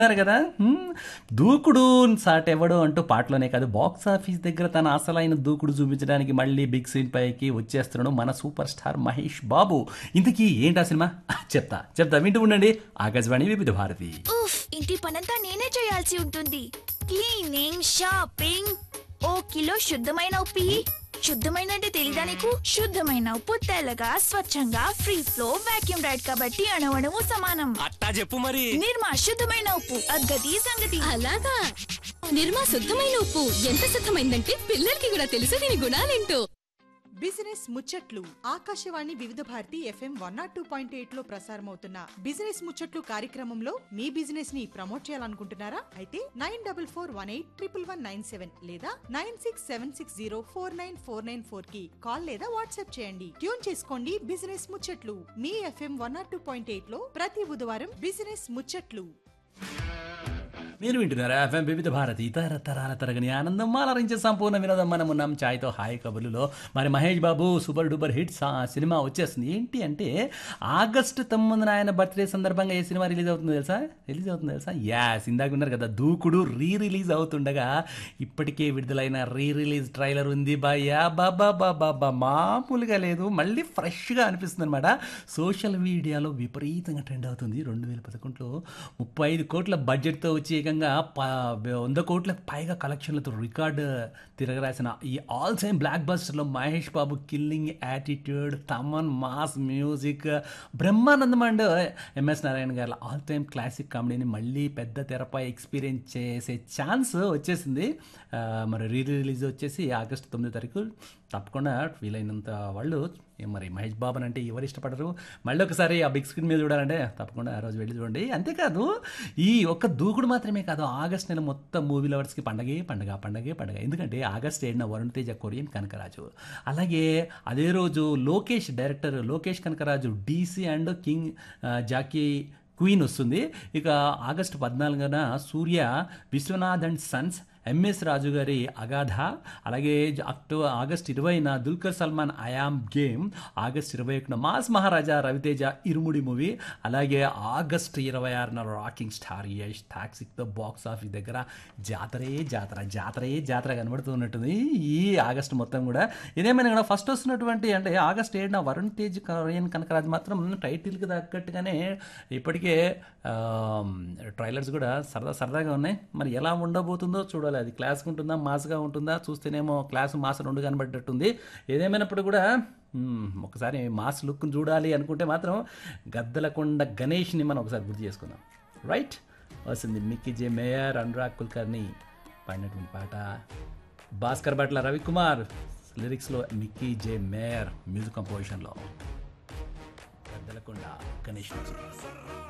అన్నారు కదా హ్మ్. దూకుడు సాటెవడు అంటూ పాటలోనే కాదు బాక్స్ ఆఫీస్ దగ్గర తన అసలైన దూకుడు చూపించడానికి మళ్ళీ బిగ్ స్క్రీన్ పైకి వచ్చేస్తున్నాడు మన సూపర్ స్టార్ మహేష్ బాబు ఇంతకీ ఏంటా సినిమా చెప్తా చెప్తా వింటూ ఉండండి ఆకాశవాణి వివిధ భారతి ఉఫ్ ఇంటి పనంతా నేనే చేయాల్సి ఉంటుంది క్లీనింగ్ షాపింగ్ ఓ కిలో శుద్ధమైన ఉప్పి శుద్ధమైన అంటే తెలీదా నీకు శుద్ధమైన ఉప్పు తెల్లగా స్వచ్ఛంగా ఫ్రీ ఫ్లో వాక్యూమ్ రైడ్ కాబట్టి అణవణము సమానం అట్టా చెప్పు మరి నిర్మా శుద్ధమైన ఉప్పు అద్గతి సంగతి అలాగా నిర్మా శుద్ధమైన ఉప్పు ఎంత శుద్ధమైందంటే పిల్లలకి కూడా తెలుసు దీని గుణాలేంటో బిజినెస్ ముచ్చట్లు Akashvani Vividh Bharati FM one naught two point eight లో ప్రసారమవుతున్న బిజినెస్ ముచ్చట్లు కార్యక్రమంలో మీ బిజినెస్ ని ప్రమోట్ చేయాలనుకుంటున్నారా అయితే nine double four one eight triple one nine seven లేదా nine six seven six zero four nine four nine four కి కాల్ లేదా వాట్సాప్ చేయండి ట్యూన్ చేసుకోండి బిజినెస్ ముచ్చట్లు మీ FM one naught two point eight లో ప్రతి బుధవారం బిజినెస్ ముచ్చట్లు మీరు వింటున్నారా ఎఫ్ఎం వివిధ భారతి ఇతర తరాల తరగని ఆనందం ఆలరించే సంపూర్ణ వినోదం మనం ఉన్నాం ఛాయ్తో హాయ్ కబుర్లలో మరి Mahesh Babu super duper hits ఆ సినిమా వచ్చేస్తుంది ఏంటి అంటే ఆగస్టు తొమ్మిదిన ఆయన బర్త్డే సందర్భంగా ఏ సినిమా రిలీజ్ అవుతుంది తెలుసా రిలీజ్ అవుతుంది తెలుసా యాస్ ఇందాక ఉన్నారు కదా దూకుడు రీ రిలీజ్ అవుతుండగా ఇప్పటికే విడుదలైన రీ రిలీజ్ ట్రైలర్ ఉంది బాయా బాబా బాబా బా మామూలుగా లేదు మళ్ళీ ఫ్రెష్గా అనిపిస్తుంది అనమాట సోషల్ మీడియాలో విపరీతంగా ట్రెండ్ అవుతుంది రెండు వేల పదకొండులో ముప్పై ఐదు కోట్ల బడ్జెట్తో వచ్చి ఏకంగా ప- వంద కోట్లకు పైగా కలెక్షన్లతో రికార్డు తిరగరాసిన ఈ ఆల్ టైమ్ బ్లాక్ బస్టర్లో Mahesh Babu killing attitude Thaman mass music Brahmanandam and MS Narayana గారి ఆల్ టైమ్ క్లాసిక్ కామెడీని మళ్ళీ పెద్ద తెరపై ఎక్స్పీరియన్స్ చేసే ఛాన్స్ వచ్చేసింది ఆ, మరి రీ రిలీజ్ వచ్చేసి ఆగస్టు తొమ్మిదో తారీఖు తప్పకుండా వీలైనంత వాళ్ళు ఏ మరి మహేష్ బాబన్ అంటే ఎవరు ఇష్టపడరు మళ్ళీ ఒకసారి ఆ బిగ్ స్క్రీన్ మీద చూడాలంటే తప్పకుండా ఆ రోజు వెళ్ళి చూడండి అంతేకాదు ఈ ఒక్క దూకుడు మాత్రమే కాదు ఆగస్ట్ నెల మొత్తం మూవీ లవర్స్కి పండగే పండగ పండగే పండగ ఎందుకంటే ఆగస్ట్ ఏడున వరుణ్ తేజ కొరియన్ కనకరాజు అలాగే అదే రోజు Lokesh director Lokesh Kanakaraju DC and king ఆ, జాకీ క్వీన్ వస్తుంది ఇక ఆగస్టు పద్నాలుగున Surya Vishwanath and sons MS Raju గారి అగాధ అలాగే జ- అక్టోబర్ ఆగస్ట్ ఇరవైన Dulquer Salmaan I am game August ఇరవై ఒకటిన మాస్ మహారాజా రవితేజ ఇరుముడి మూవీ అలాగే ఆగస్ట్ ఇరవై ఆరున రాకింగ్ స్టార్ యష్ టాక్సిక్తో బాక్స్ ఆఫీస్ దగ్గర జాతరే జాతర జాతరే జాతర కనబడుతున్నట్టుంది ఈ ఆగస్ట్ మొత్తం కూడా ఇదేమైనా కూడా ఫస్ట్ వస్తున్నటువంటి అంటే ఆగస్ట్ ఏడున వరుణ్ తేజ్ కొరియన్ కనకరాజ్ మాత్రం టైటిల్కి తగ్గట్టుగానే ఇప్పటికే ట్రైలర్స్ కూడా సరదా సరదాగా ఉన్నాయి మరి ఎలా ఉండబోతుందో చూడాలి అది క్లాస్గా ఉంటుందా మాస్గా ఉంటుందా చూస్తేనేమో క్లాస్ మాస్ రెండు కనబడ్డట్టుంది ఏదేమైనప్పుడు కూడా మ్మ్, ఒకసారి మాస్ లుక్ చూడాలి అనుకుంటే మాత్రం గద్దలకొండ గణేష్ని మనం ఒకసారి గుర్తు చేసుకుందాం రైట్ వస్తుంది మిక్కీ జే మేయర్ అనురాగ్ కుల్కర్ని పాడినటువంటి పాట భాస్కర్ భట్ల రవికుమార్ లిరిక్స్లో మిక్కీ జే మేయర్ మ్యూజిక్ కంపోజిషన్లో గద్దలకొండ గణేష్ నుంచి